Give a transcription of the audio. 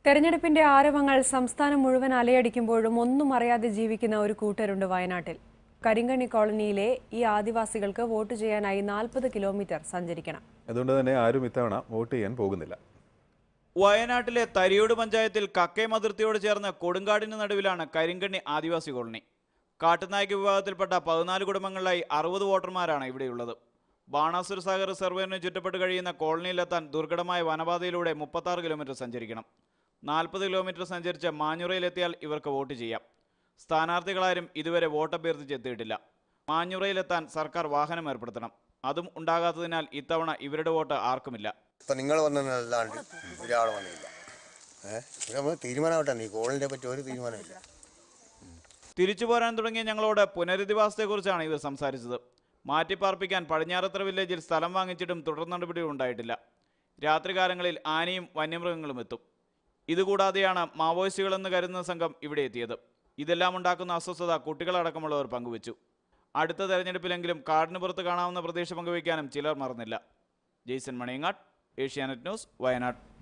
തെരഞ്ഞെടുപ്പിന്റെ ആരവങ്ങൾ സംസ്ഥാനം മുഴുവൻ അലയടിക്കുമ്പോഴും ഒന്നും അറിയാതെ ജീവിക്കുന്ന ഒരു കൂട്ടരുണ്ട് വയനാട്ടിൽ കരിങ്കണ്ണി കോളനിയിലെ ഈ ആദിവാസികൾക്ക് വോട്ട് ചെയ്യാനായി നാൽപ്പത് കിലോമീറ്റർ സഞ്ചരിക്കണം അതുകൊണ്ട് തന്നെ ആരും ഇത്തവണ വോട്ട് ചെയ്യാൻ പോകുന്നില്ല വയനാട്ടിലെ തരിയോട് പഞ്ചായത്തിൽ കക്കയം അതിർത്തിയോട് ചേർന്ന് കൊടുങ്കാടിന് നടുവിലാണ് കരിങ്കണ്ണി ആദിവാസി കോളനി കാട്ടുനായ്ക്ക് വിഭാഗത്തിൽപ്പെട്ട പതിനാല് കുടുംബങ്ങളിലായി അറുപത് വോട്ടർമാരാണ് ഇവിടെയുള്ളത് ബാണാസുര സാഗർ റിസർവേറിന് ചുറ്റപ്പെട്ട് കഴിയുന്ന കോളനിയിലെത്താൻ ദുർഘടമായ വനപാതയിലൂടെ മുപ്പത്താറ് കിലോമീറ്റർ സഞ്ചരിക്കണം നാൽപ്പത് കിലോമീറ്റർ സഞ്ചരിച്ച് മാഞ്ഞുറയിലെത്തിയാൽ ഇവർക്ക് വോട്ട് ചെയ്യാം സ്ഥാനാർത്ഥികളാരും ഇതുവരെ വോട്ടഭ്യർത്ഥിച്ച് എത്തിയിട്ടില്ല മാഞ്ഞുറയിലെത്താൻ സർക്കാർ വാഹനം ഏർപ്പെടുത്തണം അതും ഉണ്ടാകാത്തതിനാൽ ഇത്തവണ ഇവരുടെ വോട്ട് ആർക്കുമില്ല ഇപ്പം നിങ്ങൾ വന്നതല്ലാണ്ട് ഒരാൾ വന്നില്ല ഏഹ് നമ്മൾ തീരുമാനമാവട്ടെ ഈ കോളിനെ പറ്റി ഒരു തീരുമാനമില്ല തിരിച്ചു പോരാൻ തുടങ്ങിയ ഞങ്ങളോട് പുനരധിവാസത്തെക്കുറിച്ചാണ് ഇവർ സംസാരിച്ചത് മാറ്റിപ്പാർപ്പിക്കാൻ പടിഞ്ഞാറത്ര വില്ലേജിൽ സ്ഥലം വാങ്ങിച്ചിട്ടും തുടർ നടപടികൾ ഉണ്ടായിട്ടില്ല രാത്രികാലങ്ങളിൽ ആനയും വന്യമൃഗങ്ങളും എത്തും ഇതുകൂടാതെയാണ് മാവോയിസ്റ്റുകളെന്ന് കരുതുന്ന സംഘം ഇവിടെ എത്തിയത് ഇതെല്ലാം ഉണ്ടാക്കുന്ന അസ്വസ്ഥത കുട്ടികളടക്കമുള്ളവർ പങ്കുവച്ചു അടുത്ത തെരഞ്ഞെടുപ്പിലെങ്കിലും കാടിന് പുറത്ത് കാണാവുന്ന പ്രതീക്ഷ പങ്കുവയ്ക്കാനും ചിലർ മറന്നില്ല ജെയ്സൺ മണിയങ്ങാട് ഏഷ്യാനെറ്റ് ന്യൂസ് വയനാട്